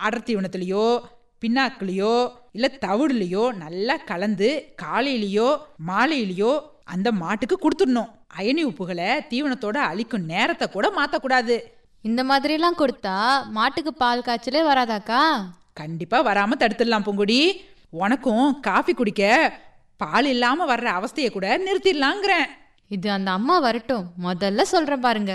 அடர் தீவனத்திலையோ பின்னாக்குலையோ இல்ல தவிடுலையோ நல்லா கலந்து காலையிலயோ மாலையிலயோ அந்த மாட்டுக்கு கொடுத்துடணும் அயனி உப்புகளை தீவனத்தோட அழிக்கும் நேரத்தை கூட மாத்தக்கூடாது இந்த மாதிரிலாம் கொடுத்தா மாட்டுக்கு பால் காய்ச்சலே வராதாக்கா கண்டிப்பா வராம தடுத்துடலாம் பூங்குடி உனக்கும் காஃபி குடிக்க பால் இல்லாம வர்ற அவஸ்தையை கூட நிறுத்திடலாங்கிறேன் இது அந்த அம்மா வரட்டும் முதல்ல சொல்றேன் பாருங்க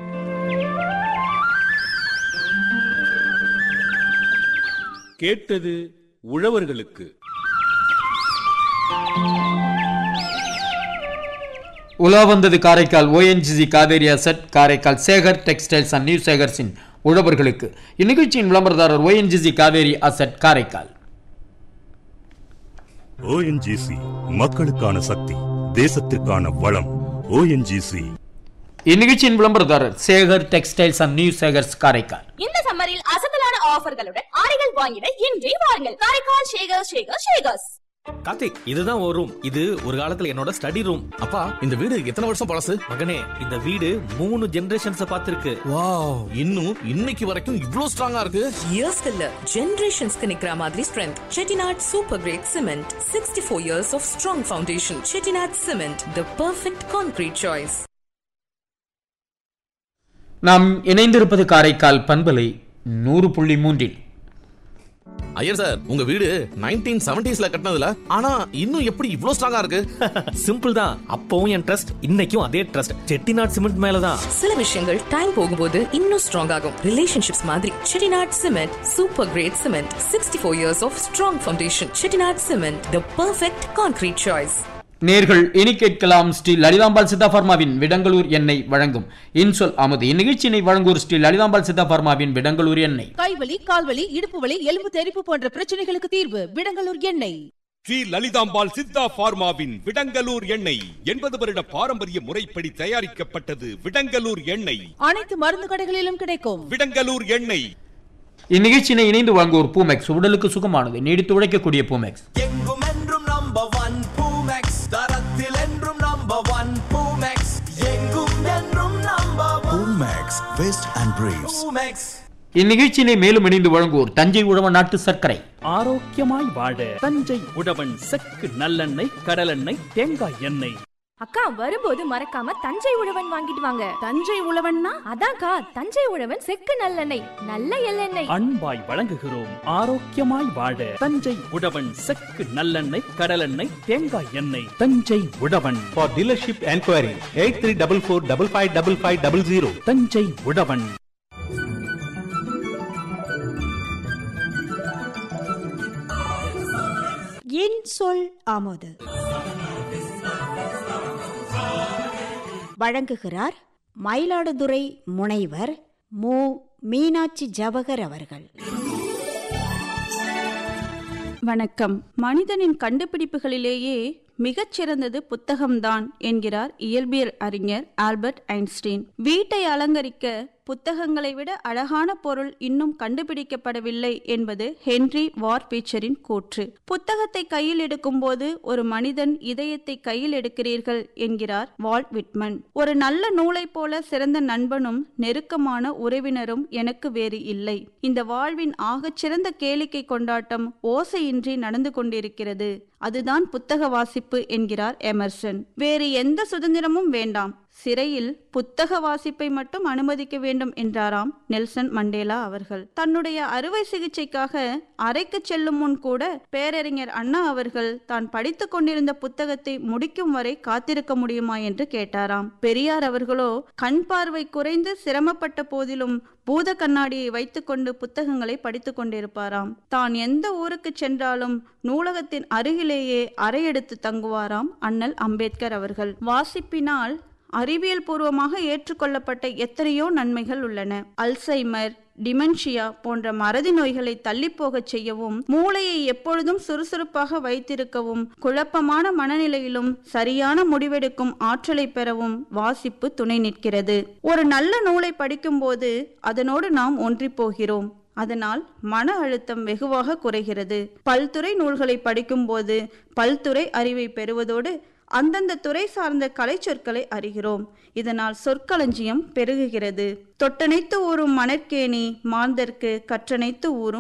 கேட்டது உழவர்களுக்கு உலா வந்தது Karaikal ONGC Cauvery asset Karaikal Sekar textiles and new சேகர்ஸின் உழவர்களுக்கு இந்நிகழ்ச்சியின் விளம்பரதாரர் ONGC Cauvery asset Karaikal ONGC மக்களுக்கான சக்தி தேசத்திற்கான வளம் ஓஎன்ஜிசி இந்நிகழ்ச்சியின் விளம்பரதாரர் Sekar textiles and new Sekars Karaikal இந்த சம்மரில் அசத்தலான ஆஃபர்களுடன் ஆடைகள் வாங்கிட இன்றே வாருங்கள் காரைக்கால் ஷேகர் ஷேகர் ஷேகர்ஸ் கார்த்திக் இதுதான் ஒரு ரூம் இது ஒரு காலத்துல என்னோட ஸ்டடி ரூம் அப்பா இந்த வீடு எத்தனை வருஷம் பழசு மகனே இந்த வீடு மூணு ஜெனரேஷன்ஸ் பார்த்திருக்கு வாவ் இன்னும் இன்னைக்கு வரைக்கும் இவ்ளோ ஸ்ட்ராங்கா இருக்கு இயர்ஸ்க்கு இல்ல ஜெனரேஷன்ஸ்க்கு நிக்கிற மாதிரி strength Chettinad super grade cement sixty four years of strong foundation Chettinad cement the perfect concrete choice நாம் இணைந்திருப்பது காரைக்கால் பண்பலை நூறு புள்ளி மூன்றில் ஐயர் சார் உங்க வீடு நைன்டீன் செவன்டிஸ்ல கட்டினதுல ஆனா இன்னும் எப்படி இவ்ளோ ஸ்ட்ராங்கா இருக்கு சிம்பிள் தான் அப்பவும் என் ட்ரஸ்ட் இன்னைக்கும் அதே ட்ரஸ்ட் செட்டிநாட் சிமெண்ட் மேலதான் சில விஷயங்கள் டைம் போகும்போது இன்னும் ஸ்ட்ராங் ஆகும் ரிலேஷன்ஷிப்ஸ் மாதிரி Chettinad cement super grade cement sixty four years of strong foundation Chettinad cement the perfect concrete choice நேர்கள் இனி கேட்கலாம் ஸ்ரீ லலிதாம்பாள் சித்தா பார்மாவின் விடங்களூர் எண்ணெய் வழங்கும் இன்சொல் அமுது இந்நிகழ்ச்சியினை வழங்குவோர் ஸ்ரீ லலிதாம்பாள் சித்தா பார்மாவின் விடங்களூர் எண்ணெய் கைவலி கால்வலி இடுப்பு வலி எலும்பு தெறிப்பு போன்ற பிரச்சனைகளுக்கு தீர்வு விடங்கலூர் எண்ணெய் ஸ்ரீ லலிதாம்பாள் சித்தா பார்மாவின் விடங்கலூர் எண்ணெய் எண்பது வருட பாரம்பரிய முறைப்படி தயாரிக்கப்பட்டது விடங்கலூர் எண்ணெய் அனைத்து மருந்து கடைகளிலும் கிடைக்கும் விடங்கலூர் எண்ணெய் இந்நிகழ்ச்சியினை இணைந்து வழங்குவோர் பூமெக்ஸ் உடலுக்கு சுகமானது நீடித்து உழைக்கக்கூடிய பூமெக்ஸ் எங்கும் என்றும் நம்பர் ஒன் பூமெக்ஸ் தரத்தில் என்றும் நம்பர் ஒன் பூமெக்ஸ் எங்கும் என்றும் number one Max, Vest and Briefs. Poomex இந்நிகழ்ச்சியினை மேலும் இணைந்து வழங்குவோர் தஞ்சை உழவன் நாட்டு சர்க்கரை ஆரோக்கியமாய் வாழ தஞ்சை உழவன் செக்கு நல்லெண்ணெய் கடலெண்ணெய் தேங்காய் எண்ணெய் அக்கா வரும்போது மறக்காம தஞ்சை உழவன் வாங்கிட்டு வாங்க தஞ்சை உழவன்னா அதான்க்கா தஞ்சை உழவன் செக்கு நல்லெண்ணெய் நல்ல எள்ளெண்ணெய் அன்பாய் வழங்குகிறோம் ஆரோக்கியமாய் வாழ தஞ்சை உழவன் செக்கு நல்லெண்ணெய் கடலெண்ணெய் தேங்காய் எண்ணெய் தஞ்சை உழவன் For dealership enquiry, 8344555500. தஞ்சை உழவன் என் சொல் ஆமோது வழங்குகிறார் மயிலாடுதுறை முனைவர் மு மீனாட்சி ஜவகர் அவர்கள் வணக்கம் மனிதனின் கண்டுபிடிப்புகளிலேயே மிகச்சிறந்தது புத்தகம்தான் என்கிறார் இயல்பியல் அறிஞர் ஆல்பர்ட் ஐன்ஸ்டீன் வீட்டை அலங்கரிக்க புத்தகங்களை விட அழகான பொருள் இன்னும் கண்டுபிடிக்கப்படவில்லை என்பது ஹென்றி வார்பீச்சரின் கூற்று புத்தகத்தை கையில் எடுக்கும்போது ஒரு மனிதன் இதயத்தை கையில் எடுக்கிறீர்கள் என்கிறார் வால்ட் விட்மன் ஒரு நல்ல நூலைப் போல சிறந்த நண்பனும் நெருக்கமான உறவினரும் எனக்கு வேறு இல்லை இந்த வாழ்வின் ஆகச்சிறந்த கேளிக்கை கொண்டாட்டம் ஓசையின்றி நடந்து கொண்டிருக்கிறது அதுதான் புத்தக வாசிப்பு என்கிறார் எமர்சன் வேறு எந்த சுதந்திரமும் வேண்டாம் சிறையில் புத்தக வாசிப்பை மட்டும் அனுமதிக்க வேண்டும் என்றாராம் நெல்சன் மண்டேலா அவர்கள் தன்னுடைய அறுவை சிகிச்சைக்காக அறைக்கு செல்லும் முன் கூட பேரறிஞர் அண்ணா அவர்கள் தான் படித்துக் கொண்டிருந்த புத்தகத்தை முடிக்கும் வரை காத்திருக்க முடியுமா என்று கேட்டாராம் பெரியார் அவர்களோ கண் பார்வை குறைந்து சிரமப்பட்ட போதிலும் பூத கண்ணாடியை வைத்துக்கொண்டு புத்தகங்களை படித்துக் கொண்டிருப்பாராம் தான் எந்த ஊருக்கு சென்றாலும் நூலகத்தின் அருகிலேயே அறையெடுத்து தங்குவாராம் அண்ணல் அம்பேத்கர் அவர்கள் வாசிப்பினால் அறிவியல் பூர்வமாக ஏற்றுக்கொள்ளப்பட்ட எத்தனையோ நன்மைகள் உள்ளன அல்சைமர் டிமென்ஷியா போன்ற மறதி நோய்களை தள்ளிப்போகச் செய்யவும் மூளையை எப்பொழுதும் சுறுசுறுப்பாக வைத்திருக்கவும் குழப்பமான மனநிலையிலும் சரியான முடிவெடுக்கும் ஆற்றலை பெறவும் வாசிப்பு துணை நிற்கிறது ஒரு நல்ல நூலை படிக்கும்போது அதனோடு நாம் ஒன்றிப் போகிறோம் அதனால் மன அழுத்தம் வெகுவாக குறைகிறது பல்துறை நூல்களை படிக்கும்போது பல்துறை அறிவை பெறுவதோடு அந்தந்த துறை சார்ந்த கலைச்சொற்களை அறிகிறோம் இதனால் சொற்களஞ்சியம் பெருகுகிறது தொட்டனைத்து ஊறும் மணற்கேணி மாந்தர்க்கு கற்றனைத்து ஊறும்